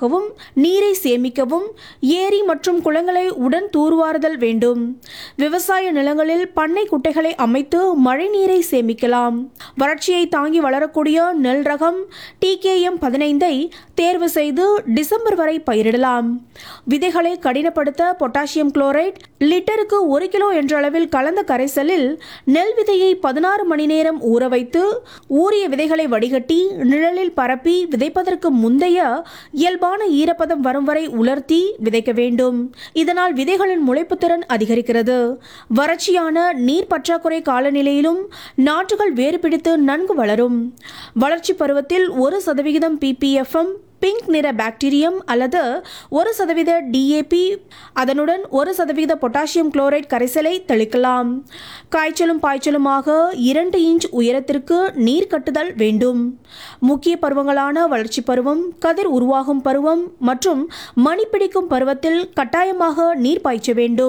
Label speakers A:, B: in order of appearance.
A: உருவாகவும் நீரை சேமிக்கவும் ஏரி மற்றும் குளங்களை உடன் தூர்வாறுதல் வேண்டும் விவசாய நிலங்களில் பண்ணை குட்டைகளை அமைத்து மழைநீரை சேமிக்கலாம் வறட்சியை தாங்கி வளரக்கூடிய நெல் ரகம் டிகேஎம் பதினைந்தை தேர்வு செய்து டிசம்பர் வரை பயிரிடலாம் விதைகளை கடினப்படுத்த பொட்டாசியம் குளோரைட் லிட்டருக்கு ஒரு கிலோ என்ற அளவில் கலந்த கரைசலில் நெல் விதையை பதினாறு மணி நேரம் ஊற வைத்து ஊறிய விதைகளை வடிகட்டி நிழலில் பரப்பி விதைப்பதற்கு முந்தைய இயல்பான ஈரப்பதம் வரும் வரை உலர்த்தி விதைக்க வேண்டும் இதனால் விதைகளின் முளைப்பு திறன் அதிகரிக்கிறது வறட்சியான நீர் பற்றாக்குறை காலநிலையிலும் நாற்றுகள் வேறு பிடித்து நன்கு வளரும் வளர்ச்சி பருவத்தில் ஒரு சதவிகிதம் பிபிஎஃப்எம் பிங்க் நிற பாக்டீரியம் அல்லது ஒரு சதவீத டிஏபி அதனுடன் ஒரு சதவீத பொட்டாசியம் குளோரைட் கரைசலை தெளிக்கலாம் காய்ச்சலும் பாய்ச்சலுமாக இரண்டு இன்ச் உயரத்திற்கு நீர் கட்டுதல் வேண்டும் முக்கிய பருவங்களான வளர்ச்சி பருவம் கதிர் உருவாகும் பருவம் மற்றும் மணி பிடிக்கும் பருவத்தில் கட்டாயமாக நீர் பாய்ச்ச வேண்டும்